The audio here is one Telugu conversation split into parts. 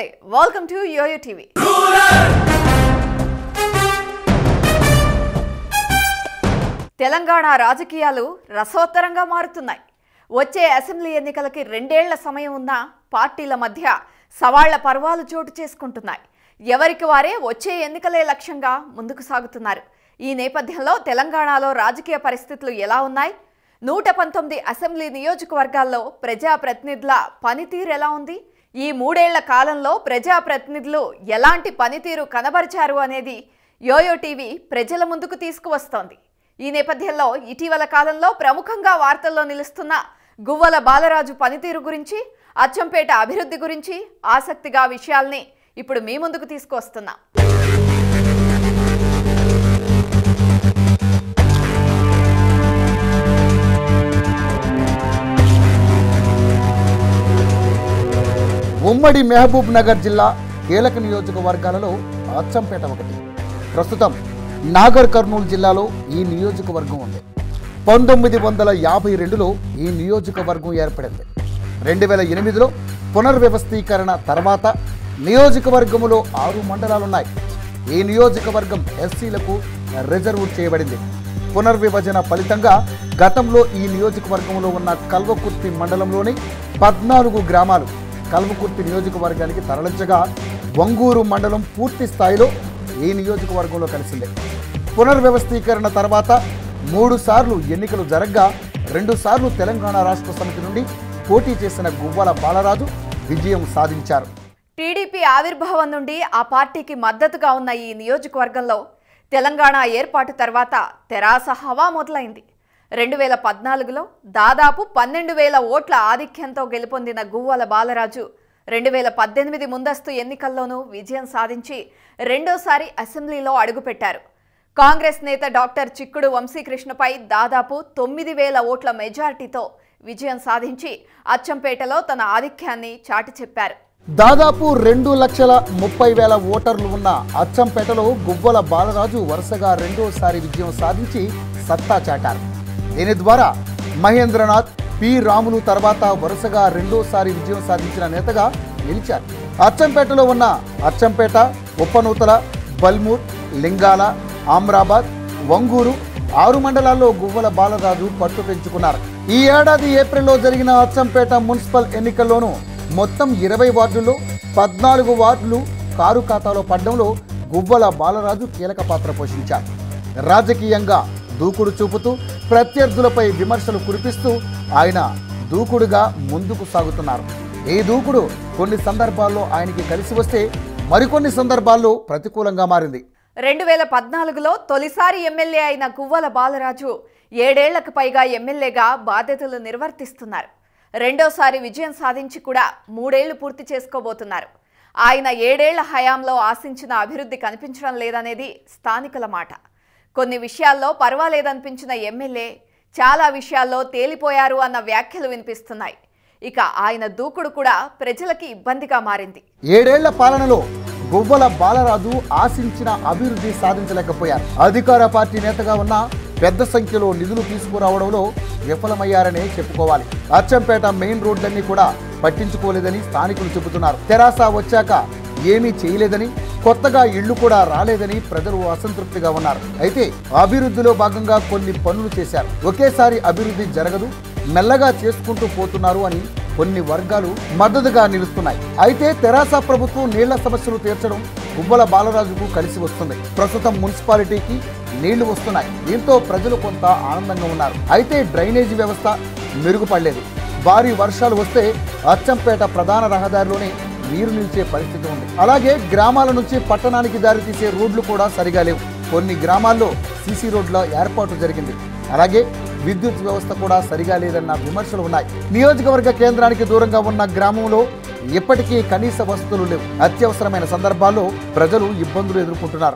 నమస్తే welcome to YoYo TV Telangana రాజకీయాలు రసోత్తరంగా మారుతున్నాయి వచ్చే అసెంబ్లీ ఎన్నికలకి రెండేళ్ల సమయం ఉన్నా పార్టీల మధ్య సవాళ్ల పర్వాలు చోటు చేసుకుంటున్నాయి ఎవరికి వారే వచ్చే ఎన్నికలే లక్ష్యంగా ముందుకు సాగుతున్నారు ఈ నేపథ్యంలో తెలంగాణలో రాజకీయ పరిస్థితులు ఎలా ఉన్నాయి నూట పంతొమ్మిది అసెంబ్లీ నియోజకవర్గాల్లో ప్రజాప్రతినిధుల పనితీరు ఎలా ఉంది ఈ మూడేళ్ల కాలంలో ప్రజాప్రతినిధులు ఎలాంటి పనితీరు కనబరిచారు అనేది యోయో టీవీ ప్రజల ముందుకు తీసుకువస్తోంది ఈ నేపథ్యంలో ఇటీవల కాలంలో ప్రముఖంగా వార్తల్లో నిలుస్తున్న గువ్వల బాలరాజు పనితీరు గురించి అచ్చంపేట అభివృద్ధి గురించి ఆసక్తిగా విషయాల్ని ఇప్పుడు మీ ముందుకు తీసుకువస్తున్నాం ఉమ్మడి మహబూబ్ నగర్ జిల్లా కీలక నియోజకవర్గాలలో అచ్చంపేట ఒకటి ప్రస్తుతం నాగర్ కర్నూలు జిల్లాలో ఈ నియోజకవర్గం ఉంది పంతొమ్మిది వందల యాభై రెండులో ఈ నియోజకవర్గం ఏర్పడింది రెండు వేల ఎనిమిదిలో పునర్వ్యవస్థీకరణ తర్వాత నియోజకవర్గములో ఆరు మండలాలున్నాయి ఈ నియోజకవర్గం ఎస్సీలకు రిజర్వ్ చేయబడింది పునర్విభజన ఫలితంగా గతంలో ఈ నియోజకవర్గంలో ఉన్న కల్వకుర్తి మండలంలోని పద్నాలుగు గ్రామాలు కల్వకుర్తి నియోజకవర్గానికి తరలించగా వంగూరు మండలం పూర్తి స్థాయిలో ఈ నియోజకవర్గంలో కలిసిందే పునర్వ్యవస్థీకరణ తర్వాత మూడు సార్లు ఎన్నికలు జరగ్గా రెండు సార్లు తెలంగాణ రాష్ట్ర సమితి నుండి పోటీ చేసిన గువ్వల బాలరాజు విజయం సాధించారు టీడీపీ ఆవిర్భావం నుండి ఆ పార్టీకి మద్దతుగా ఉన్న ఈ నియోజకవర్గంలో తెలంగాణ ఏర్పాటు తర్వాత తెరాస హవా మొదలైంది రెండు వేల పద్నాలుగులో దాదాపు పన్నెండు వేల ఓట్ల ఆధిక్యంతో గెలుపొందిన గువ్వల బాలరాజు రెండు వేల పద్దెనిమిది ముందస్తు ఎన్నికల్లోనూ విజయం సాధించి రెండోసారి అసెంబ్లీలో అడుగుపెట్టారు కాంగ్రెస్ నేత డాక్టర్ చిక్కుడు వంశీకృష్ణపై దాదాపు తొమ్మిది వేల ఓట్ల మెజార్టీతో విజయం సాధించి అచ్చంపేటలో తన ఆధిక్యాన్ని చాటి చెప్పారు దాదాపు రెండు లక్షల ముప్పై వేల ఓటర్లు ఉన్న అచ్చంపేటలో గువ్వల బాలరాజు వరుసగా రెండోసారి విజయం సాధించి సత్తా చాటారు దీని ద్వారా మహేంద్రనాథ్ పి రాములు తర్వాత వరుసగా రెండోసారి విజయం సాధించిన నేతగా నిలిచారు అచ్చంపేటలో ఉన్న అచ్చంపేట ఉప్పనూతల బల్మూర్ లింగాల ఆమ్రాబాద్ వంగూరు ఆరు మండలాల్లో గువ్వల బాలరాజు పట్టు పెంచుకున్నారు ఈ ఏడాది ఏప్రిల్లో జరిగిన అచ్చంపేట మున్సిపల్ ఎన్నికల్లోనూ మొత్తం ఇరవై వార్డుల్లో పద్నాలుగు వార్డులు కారు ఖాతాలో పడ్డంలో గువ్వల బాలరాజు కీలక పాత్ర పోషించారు రాజకీయంగా దూకుడు చూపుతూ ప్రత్యర్థులపై విమర్శలు కురిపిస్తూ ఆయన దూకుడుగా ముందుకు సాగుతున్నారు ఈ దూకుడు కొన్ని సందర్భాల్లో ఆయనకి కలిసి వస్తే మరికొన్ని సందర్భాల్లో ప్రతికూలంగా మారింది రెండు వేల పద్నాలుగులో తొలిసారి ఎమ్మెల్యే అయిన గువ్వల బాలరాజు ఏడేళ్లకు పైగా ఎమ్మెల్యేగా బాధ్యతలు నిర్వర్తిస్తున్నారు రెండోసారి విజయం సాధించి కూడా మూడేళ్లు పూర్తి చేసుకోబోతున్నారు ఆయన ఏడేళ్ల హయాంలో ఆశించిన అభివృద్ధి కనిపించడం లేదనేది స్థానికుల మాట కొన్ని విషయాల్లో పర్వాలేదనిపించిన ఎమ్మెల్యే చాలా విషయాల్లో తేలిపోయారు అన్న వ్యాఖ్యలు వినిపిస్తున్నాయి ఇక ఆయన దూకుడు కూడా ప్రజలకి ఇబ్బందిగా మారింది ఏడేళ్ల పాలనలో గువ్వల బాలరాజు ఆశించిన అభివృద్ధి సాధించలేకపోయారు అధికార పార్టీ నేతగా ఉన్న పెద్ద సంఖ్యలో నిధులు తీసుకురావడంలో విఫలమయ్యారనే చెప్పుకోవాలి అచ్చంపేట మెయిన్ రోడ్లన్నీ కూడా పట్టించుకోలేదని స్థానికులు చెబుతున్నారు తెరాస వచ్చాక ఏమీ చేయలేదని కొత్తగా ఇళ్లు కూడా రాలేదని ప్రజలు అసంతృప్తిగా ఉన్నారు అయితే అభివృద్ధిలో భాగంగా కొన్ని పనులు చేశారు ఒకేసారి అభివృద్ధి జరగదు మెల్లగా చేసుకుంటూ పోతున్నారు అని కొన్ని వర్గాలు మద్దతుగా నిలుస్తున్నాయి అయితే తెరాస ప్రభుత్వం నీళ్ల సమస్యలు తీర్చడం గువ్వల బాలరాజుకు కలిసి వస్తుంది ప్రస్తుతం మున్సిపాలిటీకి నీళ్లు వస్తున్నాయి దీంతో ప్రజలు కొంత ఆనందంగా ఉన్నారు అయితే డ్రైనేజీ వ్యవస్థ మెరుగుపడలేదు భారీ వర్షాలు వస్తే అచ్చంపేట ప్రధాన రహదారిలోనే నీరు నిలిచే పరిస్థితి ఉంది అలాగే గ్రామాల నుంచి పట్టణానికి దారితీసే రోడ్లు కూడా సరిగా లేవు కొన్ని గ్రామాల్లో సీసీ రోడ్ల ఏర్పాటు జరిగింది అలాగే విద్యుత్ వ్యవస్థ కూడా సరిగా లేదన్న విమర్శలు ఉన్నాయి నియోజకవర్గ కేంద్రానికి దూరంగా ఉన్న గ్రామంలో ఇప్పటికీ కనీస వసతులు లేవు అత్యవసరమైన సందర్భాల్లో ప్రజలు ఇబ్బందులు ఎదుర్కొంటున్నారు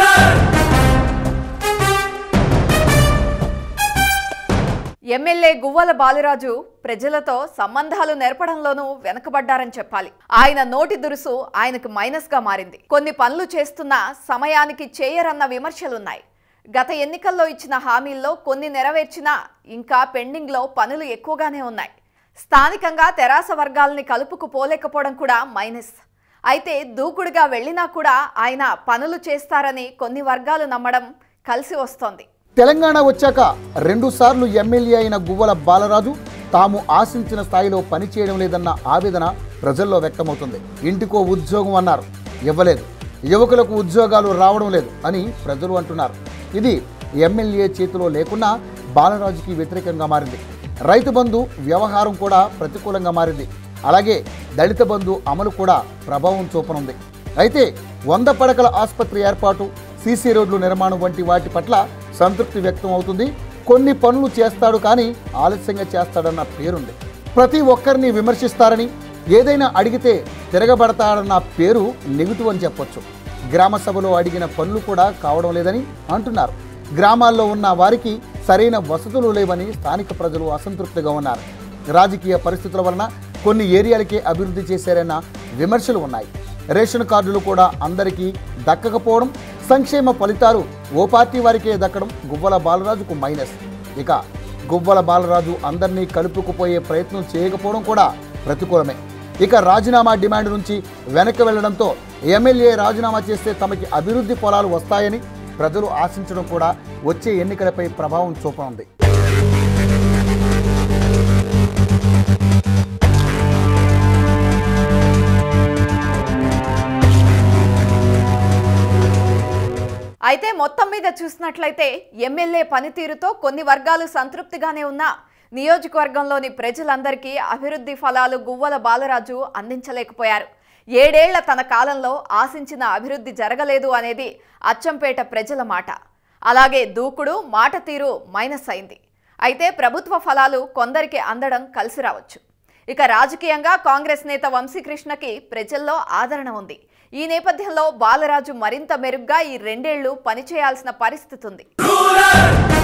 ఎమ్మెల్యే గువ్వల బాలరాజు ప్రజలతో సంబంధాలు నేర్పడంలోనూ వెనకబడ్డారని చెప్పాలి ఆయన నోటి దురుసు ఆయనకు మైనస్ గా మారింది కొన్ని పనులు చేస్తున్న సమయానికి చేయరన్న విమర్శలున్నాయి గత ఎన్నికల్లో ఇచ్చిన హామీల్లో కొన్ని నెరవేర్చినా ఇంకా పెండింగ్లో పనులు ఎక్కువగానే ఉన్నాయి స్థానికంగా తెరాస వర్గాల్ని కలుపుకు పోలేకపోవడం కూడా మైనస్ అయితే దూకుడుగా వెళ్ళినా కూడా ఆయన పనులు చేస్తారని కొన్ని వర్గాలు నమ్మడం కలిసి వస్తోంది తెలంగాణ వచ్చాక రెండుసార్లు ఎమ్మెల్యే అయిన గువ్వల బాలరాజు తాము ఆశించిన స్థాయిలో పనిచేయడం లేదన్న ఆవేదన ప్రజల్లో వ్యక్తమవుతుంది ఇంటికో ఉద్యోగం అన్నారు ఇవ్వలేదు యువకులకు ఉద్యోగాలు రావడం లేదు అని ప్రజలు అంటున్నారు ఇది ఎమ్మెల్యే చేతిలో లేకున్నా బాలరాజుకి వ్యతిరేకంగా మారింది రైతు బంధు వ్యవహారం కూడా ప్రతికూలంగా మారింది అలాగే దళిత బంధు అమలు కూడా ప్రభావం చూపనుంది అయితే వంద పడకల ఆసుపత్రి ఏర్పాటు సీసీ రోడ్లు నిర్మాణం వంటి వాటి పట్ల సంతృప్తి వ్యక్తం అవుతుంది కొన్ని పనులు చేస్తాడు కానీ ఆలస్యంగా చేస్తాడన్న పేరుంది ప్రతి ఒక్కరిని విమర్శిస్తారని ఏదైనా అడిగితే తిరగబడతాడన్న పేరు నెగిటివ్ అని చెప్పొచ్చు గ్రామ సభలో అడిగిన పనులు కూడా కావడం లేదని అంటున్నారు గ్రామాల్లో ఉన్న వారికి సరైన వసతులు లేవని స్థానిక ప్రజలు అసంతృప్తిగా ఉన్నారు రాజకీయ పరిస్థితుల వలన కొన్ని ఏరియాలకే అభివృద్ధి చేశారన్న విమర్శలు ఉన్నాయి రేషన్ కార్డులు కూడా అందరికీ దక్కకపోవడం సంక్షేమ ఫలితాలు ఓ పార్టీ వారికే దక్కడం గువ్వల బాలరాజుకు మైనస్ ఇక గువ్వల బాలరాజు అందరినీ కలుపుకుపోయే ప్రయత్నం చేయకపోవడం కూడా ప్రతికూలమే ఇక రాజీనామా డిమాండ్ నుంచి వెనక్కి వెళ్లడంతో ఎమ్మెల్యే రాజీనామా చేస్తే తమకి అభివృద్ధి పొలాలు వస్తాయని ప్రజలు ఆశించడం కూడా వచ్చే ఎన్నికలపై ప్రభావం చూపనుంది అయితే మొత్తం మీద చూసినట్లయితే ఎమ్మెల్యే పనితీరుతో కొన్ని వర్గాలు సంతృప్తిగానే ఉన్నా నియోజకవర్గంలోని ప్రజలందరికీ అభివృద్ధి ఫలాలు గువ్వల బాలరాజు అందించలేకపోయారు ఏడేళ్ల తన కాలంలో ఆశించిన అభివృద్ధి జరగలేదు అనేది అచ్చంపేట ప్రజల మాట అలాగే దూకుడు మాట తీరు మైనస్ అయింది అయితే ప్రభుత్వ ఫలాలు కొందరికి అందడం కలిసి రావచ్చు ఇక రాజకీయంగా కాంగ్రెస్ నేత వంశీకృష్ణకి ప్రజల్లో ఆదరణ ఉంది ఈ నేపథ్యంలో బాలరాజు మరింత మెరుగ్గా ఈ రెండేళ్లు పనిచేయాల్సిన పరిస్థితి ఉంది Ruler!